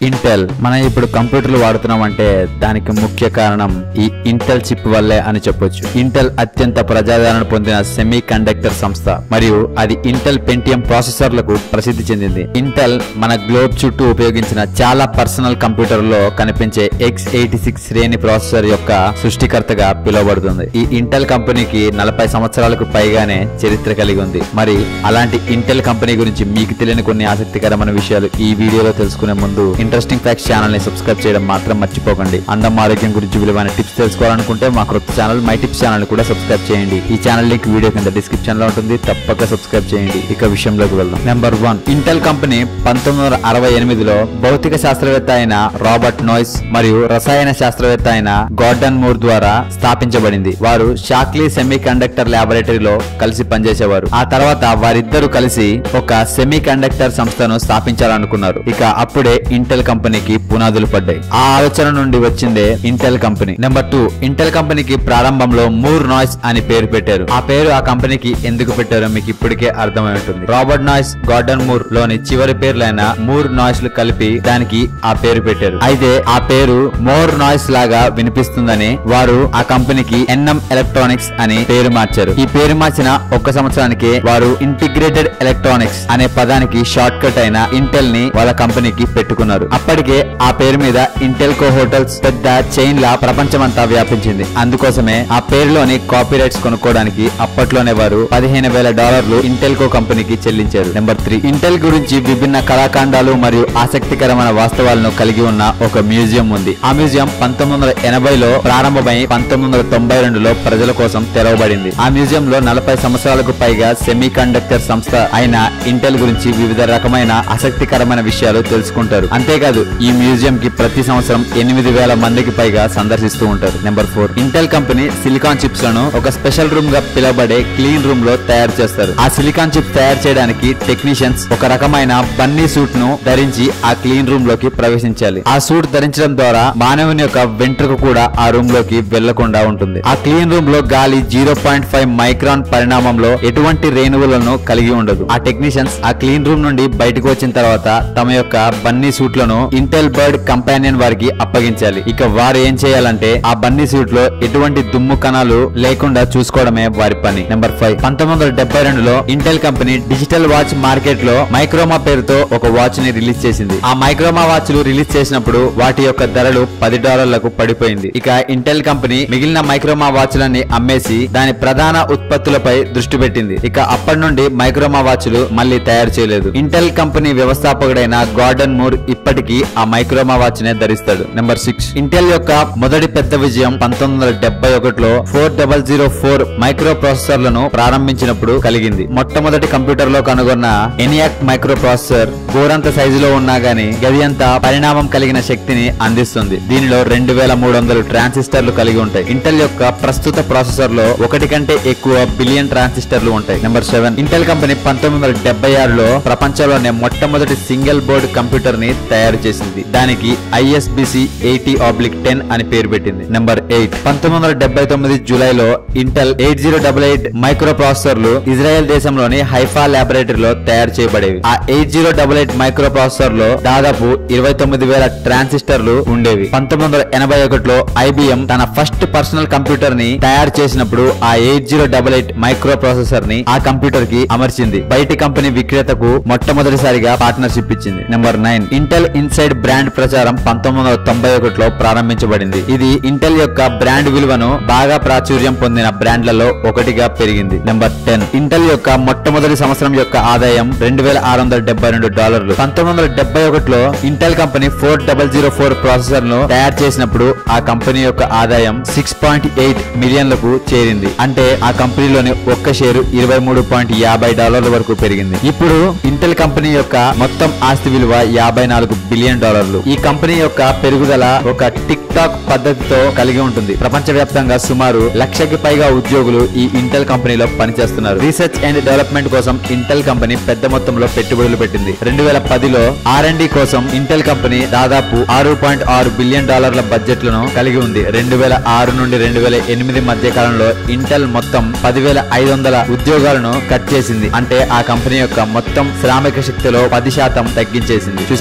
Intel మనం ఇప్పుడు కంప్యూటర్లు వాడుతున్నాం అంటే దానికి ముఖ్య కారణం ఈ ఇంటెల్ చిప్ వల్లే అని చెప్పొచ్చు ఇంటెల్ అత్యంత ప్రజాదరణ పొందిన సెమీ కండక్టర్ సంస్థ మరియు అది ఇంటెల్ పెంటియం ప్రాసెసర్లకు ప్రసిద్ధి చెందింది ఇంటెల్ మన గ్లోబ్ చుట్టూ ఉపయోగించిన చాలా పర్సనల్ కంప్యూటర్లో కనిపించే ఎక్స్ ఎయిటీ సిక్స్ శ్రేణి ప్రాసెసర్ యొక్క సృష్టికర్తగా పిలువబడుతుంది ఈ ఇంటెల్ కంపెనీకి నలభై సంవత్సరాలకు పైగానే చరిత్ర కలిగి ఉంది మరి అలాంటి ఇంటెల్ కంపెనీ గురించి మీకు తెలియని కొన్ని ఆసక్తికరమైన విషయాలు ఈ వీడియోలో తెలుసుకునే ముందు ఇంట్రెస్టింగ్ ఫ్యాక్ట్స్ ఛానల్ ని సబ్స్క్రైబ్ చేయడం మాత్రం మర్చిపోకండి అందం ఆరోగ్యం గురించి విలువైన టిప్స్ తెలుసుకోవాలనుకుంటే మా కొత్త ఛానల్ మై టిప్స్ ఛానల్ కూడా సబ్స్క్రైబ్ చేయండి ఈ ఛానల్ లింక్ వీడియో కింద డిస్క్రిప్షన్ లో ఉంటుంది తప్పక సబ్స్క్రైబ్ చేయండి ఇక విషయంలోకి వెళ్దాం నెంబర్ వన్ ఇంటెల్ కంపెనీ పంతొమ్మిది వందల అరవై ఎనిమిదిలో భౌతిక శాస్త్రవేత్త అయిన రాబర్ట్ నోయిస్ మరియు రసాయన శాస్త్రవేత్త అయిన గార్డన్ మూర్ ద్వారా స్థాపించబడింది వారు షాక్లీ సెమీ కండక్టర్ ల్యాబొరేటరీలో కలిసి పనిచేసేవారు ఆ తర్వాత వారిద్దరూ కలిసి ఒక సెమీ కండక్టర్ సంస్థను స్థాపించాలనుకున్నారు ఇక అప్పుడే ఇంటెల్ కంపెనీకి పునాదులు పడ్డాయి ఆ ఆలోచన నుండి వచ్చిందే Intel company number two Intel కంపెనీకి ప్రారంభంలో మూర్ నాయిస్ అని పేరు పెట్టారు ఆ పేరు ఆ కంపెనీకి ఎందుకు పెట్టారో మీకు ఇప్పటికే అర్థమై ఉంటుంది రాబర్ట్ నాయిస్ గార్డన్ మూర్ లోని చివరి పేర్లైన మూర్ నాయిస్ లు కలిపి దానికి ఆ పేరు పెట్టారు అయితే ఆ పేరు మోర్ నాయిస్ లాగా వినిపిస్తుందని వారు ఆ కంపెనీకి ఎన్ఎం ఎలక్ట్రానిక్స్ అని పేరు మార్చారు ఈ పేరు మార్చిన ఒక్క సంవత్సరానికి వారు ఇంటిగ్రేటెడ్ ఎలక్ట్రానిక్స్ అనే పదానికి షార్ట్ కట్ అయిన ఇంటెల్ ని వాళ్ళ కంపెనీకి పెట్టుకున్నారు అప్పటికే ఆ పేరు మీద ఇంటెల్ కో హోటల్స్ పెద్ద చైన్ లా ప్రపంచమంతా వ్యాపించింది అందుకోసమే ఆ పేరులోని కాపీ రైట్స్ కొనుక్కోవడానికి అప్పట్లోనే వారు పదిహేను వేల డాలర్లు ఇంటెల్ కో కంపెనీకి చెల్లించారు నెంబర్ త్రీ ఇంటెల్ గురించి విభిన్న కళాఖండాలు మరియు ఆసక్తికరమైన వాస్తవాలను కలిగి ఉన్న ఒక మ్యూజియం ఉంది ఆ మ్యూజియం పంతొమ్మిది వందల ఎనభైలో ప్రారంభమై పంతొమ్మిది వందల తొంభై రెండులో ప్రజల కోసం తెరవబడింది ఆ మ్యూజియం లో నలభై సంవత్సరాలకు పైగా సెమీ కండక్టర్ సంస్థ అయిన ఇంటెల్ గురించి వివిధ రకమైన ఆసక్తికరమైన విషయాలు తెలుసుకుంటారు అంతేకాదు ఈ మ్యూజియం కి ప్రతి సంవత్సరం ఎనిమిది వేల మందికి పైగా సందర్శిస్తూ ఉంటారు number four Intel company silicon chips లను ఒక స్పెషల్ రూమ్ గా పిలువబడే క్లీన్ రూమ్ లో తయారు చేస్తారు ఆ సిలికాన్ చిప్స్ తయారు చేయడానికి టెక్నీషియన్స్ ఒక రకమైన బన్నీ సూట్ ను ధరించి ఆ క్లీన్ రూమ్ లోకి ప్రవేశించాలి ఆ సూట్ ధరించడం ద్వారా మానవుని యొక్క వెంట్రుక కూడా ఆ రూమ్ లోకి వెళ్లకుండా ఉంటుంది ఆ క్లీన్ రూమ్ లో గాలి జీరో పాయింట్ ఫైవ్ మైక్రాన్ పరిణామంలో ఎటువంటి రేణువులను కలిగి ఉండదు ఆ టెక్నీషియన్స్ ఆ క్లీన్ రూమ్ నుండి బయటకు వచ్చిన తర్వాత తమ యొక్క బన్నీ సూట్లను ఇంటెల్ బర్డ్ కంపానియన్ వారికి అప్పగించాలి ఇక వారు ఏం చేయాలంటే ఆ బన్నీ సూట్ లో ఎటువంటి దుమ్ము కణాలు లేకుండా చూసుకోవడమే వారి పని నెంబర్ ఫైవ్ పంతొమ్మిది వందల డెబ్బై రెండులో Intel company digital watch market లో మైక్రోమా పేరుతో ఒక వాచ్ ని రిలీజ్ చేసింది ఆ మైక్రోమా వాచ్లు రిలీజ్ చేసినప్పుడు వాటి యొక్క ధరలు పది డాలర్లకు పడిపోయింది ఇక ఇంటెల్ కంపెనీ మిగిలిన మైక్రోమా వాచ్లని అమ్మేసి దాని ప్రధాన ఉత్పత్తులపై దృష్టి పెట్టింది ఇక అప్పటి నుండి మైక్రోమా వాచ్లు మళ్ళీ తయారు చేయలేదు ఇంటెల్ కంపెనీ వ్యవస్థాపకుడైన గార్డన్ మూర్ ఇప్పటికీ ఆ మైక్రోమా వాచ్ నే ధరిస్తాడు నెంబర్ సిక్స్ ఇంటెల్ యొక్క మొదటి పెద్ద విజయం పంతొమ్మిది వందల డెబ్బై ఒకటిలో four double zero four micro ప్రాసెసర్లను ప్రారంభించినప్పుడు కలిగింది మొట్టమొదటి కంప్యూటర్ లో కనుగొన్న ఎనియాక్ మైక్రో ప్రాసెసర్ గోరంత సైజులో ఉన్నా గానీ గది అంత పరిణామం కలిగిన శక్తిని అందిస్తుంది దీనిలో రెండు వేల మూడు వందలు ట్రాన్సిస్టర్లు కలిగి ఉంటాయి ఇంటెల్ యొక్క ప్రస్తుత ప్రాసెసర్ లో ఒకటి కంటే ఎక్కువ బిలియన్ ట్రాన్సిస్టర్లు ఉంటాయి నెంబర్ సెవెన్ ఇంటెల్ కంపెనీ పంతొమ్మిది వందల డెబ్బై ఆరులో ప్రపంచంలోనే మొట్టమొదటి సింగిల్ బోర్డ్ కంప్యూటర్ ని తయారు చేసింది దానికి ఐఎస్బిసి ఎయిటీ ఆబ్లిక్ టెన్ అని పేరు పెట్టింది నెంబర్ ఎయిట్ పంతొమ్మిది వందల డెబ్బై తొమ్మిది జూలైలో Intel eight zero double eight micro processors Israel దేశంలోని హైఫా ల్యాబొరేటరీలో తయారు చేయబడేవి ఆ eight zero double eight micro processor లో దాదాపు ఇరవై తొమ్మిది వేల ట్రాన్సిస్టర్లు ఉండేవి పంతొమ్మిది వందల ఎనభై ఒకటిలో ఐబిఎం తన ఫస్ట్ పర్సనల్ కంప్యూటర్ ని తయారు చేసినప్పుడు ఆ eight zero double eight micro processor ని ఆ కంప్యూటర్ కి అమర్చింది బయటి కంపెనీ విక్రేతకు మొట్టమొదటిసారిగా పార్ట్నర్షిప్ ఇచ్చింది number nine Intel inside brand ప్రచారం పంతొమ్మిది వందల తొంభై ఒకటిలో ప్రారంభించబడింది ఇది ఇంటెల్ యొక్క బ్రాండ్ విలువను బాగా ప్రాచుర్యం పొందిన బ్రాండ్లలో ఒకటిగా పెరిగింది నెంబర్ టెన్ ఇంటెల్ యొక్క మొట్టమొదటి సంవత్సరం యొక్క ఆదాయం రెండు వేల ఆరు వందల డెబ్బై రెండు డాలర్లు పంతొమ్మిది వందల డెబ్బై ఒకటిలో Intel company four double zero four processor ను తయారు చేసినప్పుడు ఆ కంపెనీ యొక్క ఆదాయం సిక్స్ పాయింట్ ఎయిట్ మిలియన్లకు చేరింది అంటే ఆ కంపెనీలోని ఒక్క షేరు ఇరవై మూడు పాయింట్ యాభై డాలర్ల వరకు పెరిగింది ఇప్పుడు ఇంటెల్ కంపెనీ యొక్క మొత్తం ఆస్తి విలువ యాభై నాలుగు బిలియన్ డాలర్లు ఈ కంపెనీ యొక్క పెరుగుదల ఒక టిక్ టాక్ పద్ధతితో కలిగి ఉంటుంది ప్రపంచవ్యాప్తంగా సుమారు లక్షకి పైగా ఉద్యోగులు ఈ ఇంటెల్ కంపెనీలో పనిచేస్తున్నారు రీసెర్చ్ అండ్ డెవలప్మెంట్ కోసం ఇంటెల్ కంపెనీ పెద్ద మొత్తంలో పెట్టుబడులు పెట్టింది రెండు వేల పదిలో ఆర్ అండ్ కోసం ఇంటెల్ కంపెనీ దాదాపు ఆరు పాయింట్ ఆరు బిలియన్ డాలర్ల బడ్జెట్లను కలిగి ఉంది రెండు వేల ఆరు నుండి రెండు వేల ఎనిమిది మధ్య కాలంలో ఇంటెల్ మొత్తం పదివేల ఐదు వందల ఉద్యోగాలను కట్ చేసింది అంటే ఆ కంపెనీ యొక్క మొత్తం శ్రామిక శక్తిలో పది శాతం తగ్గించేసింది చూశారు కదా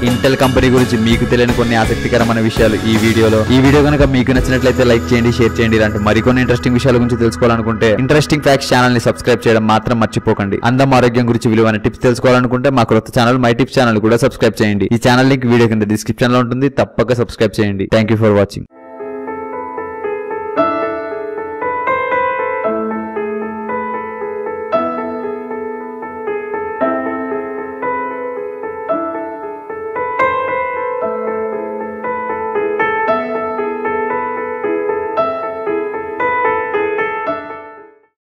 ఇంటెల్ కంపెనీ గురించి మీకు తెలియని కొన్ని ఆసక్తికరమైన విషయాలు ఈ వీడియోలో ఈ వీడియో కనుక మీకు నచ్చినట్లయితే లైక్ చేయండి షేర్ చేయండి ఇలాంటి మరికొన్ని ఇంట్రెస్టింగ్ విషయాల గురించి తెలుసుకోవాలనుకుంటే ఇంట్రెస్టింగ్ ఫ్యాక్ట్స్ ఛానల్ ని సబ్స్క్రైబ్ చేయడం మాత్రం మర్చిపోకండి అందం ఆరోగ్యం గురించి విలువైన టిప్స్ తెలుసుకోవాలనుకుంటే మా కొత్త ఛానల్ మై టిప్స్ ఛానల్ కూడా సబ్స్క్రైబ్ చేయండి ఈ ఛానల్ లింక్ వీడియో కింద డిస్క్రిప్షన్ లో ఉంటుంది తప్పక సబ్స్క్రైబ్ చేయండి థ్యాంక్ యూ ఫర్ వాచింగ్